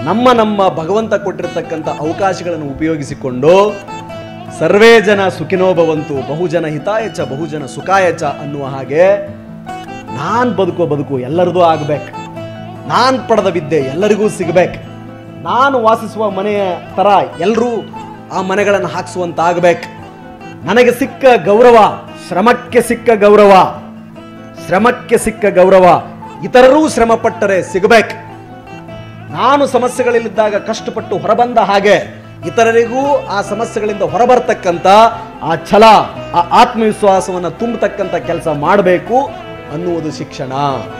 ನಮ್ಮ ನಮ್ಮ ಭಗವಂತ ಕೊಟ್ಟಿರ್ತಕ್ಕಂಥ ಅವಕಾಶಗಳನ್ನು ಉಪಯೋಗಿಸಿಕೊಂಡು ಸರ್ವೇ ಜನ ಸುಖಿನೋ ಭವಂತು ಬಹುಜನ ಹಿತಾಯ ಚ ಬಹುಜನ ಸುಖಾಯ ಚ ಅನ್ನುವ ಹಾಗೆ ನಾನು ಬದುಕೋ ಬದುಕು ಎಲ್ಲರದೂ ಆಗ್ಬೇಕು ನಾನು ಪಡೆದ ವಿದ್ಯೆ ಎಲ್ಲರಿಗೂ ಸಿಗಬೇಕು ನಾನು ವಾಸಿಸುವ ಮನೆಯ ಥರ ಎಲ್ಲರೂ ಆ ಮನೆಗಳನ್ನು ಹಾಕಿಸುವಂತಾಗಬೇಕು ನನಗೆ ಸಿಕ್ಕ ಗೌರವ ಶ್ರಮಕ್ಕೆ ಸಿಕ್ಕ ಗೌರವ ಶ್ರಮಕ್ಕೆ ಸಿಕ್ಕ ಗೌರವ ಇತರರೂ ಶ್ರಮ ಪಟ್ಟರೆ ಸಿಗಬೇಕು ನಾನು ಸಮಸ್ಯೆಗಳಲ್ಲಿದ್ದಾಗ ಕಷ್ಟಪಟ್ಟು ಹೊರಬಂದ ಹಾಗೆ ಇತರರಿಗೂ ಆ ಸಮಸ್ಯೆಗಳಿಂದ ಹೊರಬರ್ತಕ್ಕಂಥ ಆ ಛಲ ಆ ಆತ್ಮವಿಶ್ವಾಸವನ್ನು ತುಂಬತಕ್ಕಂಥ ಕೆಲಸ ಮಾಡಬೇಕು ಅನ್ನುವುದು ಶಿಕ್ಷಣ